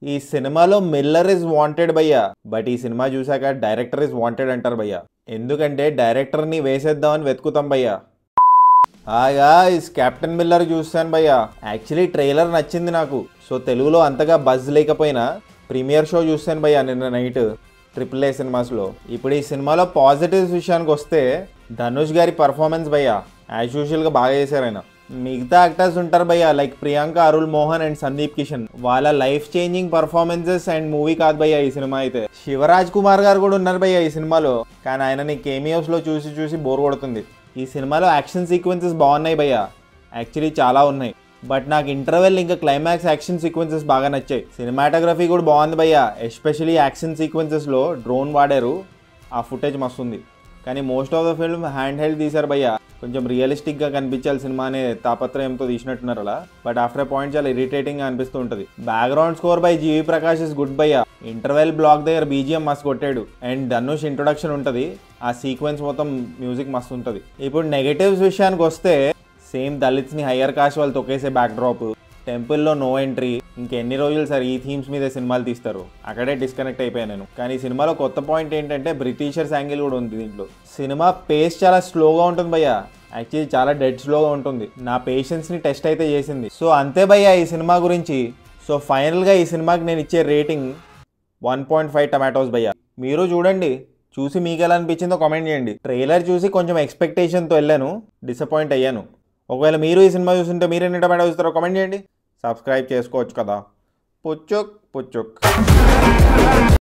ఈ సినిమాలో Miller is wanted భయ్యా బట్ ఈ సినిమా చూసాక డైరెక్టర్ ఇస్ వాంటెడ్ అంటారు భయ్యా ఎందుకంటే డైరెక్టర్ని వేసేద్దామని వెతుకుతాం భయ్యా ఆగా ఇస్ కెప్టెన్ మిల్లర్ చూస్తాను భయ్యా యాక్చువల్లీ ట్రైలర్ నచ్చింది నాకు సో తెలుగులో అంతగా బజ్ లేకపోయినా ప్రీమియర్ షో చూస్తాను భయ్యా నిన్న నైట్ ట్రిపుల్ ఏ సినిమాస్లో ఇప్పుడు ఈ సినిమాలో పాజిటివ్స్ విషయానికి వస్తే ధనుష్ గారి పర్ఫార్మెన్స్ భయ్యా యాజ్ యూజువల్గా బాగా చేశారు ఆయన మిగతా యాక్టర్స్ ఉంటారు భయ్యా లైక్ ప్రియాంక అరుల్ మోహన్ అండ్ సందీప్ కిషన్ వాళ్ళ life changing performances and movie కాదు భయ్యా ఈ సినిమా అయితే శివరాజ్ కుమార్ గారు కూడా ఉన్నారు భయ్యా ఈ సినిమాలో కానీ ఆయనని కేమియోస్ లో చూసి చూసి బోర్ కొడుతుంది ఈ సినిమాలో యాక్షన్ సీక్వెన్సెస్ బాగున్నాయి భయ్యా యాక్చువల్లీ చాలా ఉన్నాయి బట్ నాకు ఇంటర్వెల్ ఇంకా క్లైమాక్స్ యాక్షన్ సీక్వెన్సెస్ బాగా నచ్చాయి సినిమాటోగ్రఫీ కూడా బాగుంది భయ్యా ఎస్పెషలీ యాక్షన్ సీక్వెన్సెస్లో డ్రోన్ వాడారు ఆ ఫుటేజ్ మస్తుంది కానీ most of the film hand held తీశారు భయ్యా కొంచెం రియలిస్టిక్గా కనిపించాలి సినిమా అనే తాపత్రయంతో తీసినట్టున్నారు అలా బట్ ఆఫ్టర్ పాయింట్ చాలా ఇరిటేటింగ్ అనిపిస్తూ ఉంటుంది background score by GV Prakash is good భయ్యా ఇంటర్వెల్ బ్లాక్ దగ్గర బీజిఎం మస్తు కొట్టాడు అండ్ ధనుష్ ఇంట్రొడక్షన్ ఉంటుంది ఆ సీక్వెన్స్ మొత్తం మ్యూజిక్ మస్తు ఉంటుంది ఇప్పుడు నెగటివ్స్ విషయానికి వస్తే సేమ్ దళిత్స్ని హయ్యర్ కాస్ట్ వాళ్ళు తొక్కేసే బ్యాక్ డ్రాప్ టెంపుల్లో నో ఎంట్రీ ఇంకెన్ని రోజులు సార్ ఈ థీమ్స్ మీద సినిమాలు తీస్తారు అక్కడే డిస్కనెక్ట్ అయిపోయాను నేను కానీ ఈ సినిమాలో కొత్త పాయింట్ ఏంటంటే బ్రిటిషర్స్ యాంగిల్ కూడా ఉంది దీంట్లో సినిమా పేస్ చాలా స్లోగా ఉంటుంది భయ్యా యాక్చువల్లీ చాలా డెడ్ స్లోగా ఉంటుంది నా పేషెన్స్ని టెస్ట్ అయితే చేసింది సో అంతే భయ్యా ఈ సినిమా గురించి సో ఫైనల్గా ఈ సినిమాకి నేను ఇచ్చే rating one point five tomatoes భయ్యా మీరు చూడండి చూసి మీకు ఎలా అనిపించిందో కామెంట్ చేయండి ట్రైలర్ చూసి కొంచెం ఎక్స్పెక్టేషన్తో వెళ్ళాను డిసప్పాయింట్ అయ్యాను ఒకవేళ మీరు ఈ సినిమా చూస్తుంటే మీరు ఎన్ని టమాటో చూస్తారో కామెంట్ చేయండి సబ్స్క్రైబ్ చేసుకోవచ్చు కదా పుచ్చుక్ పుచ్చుక్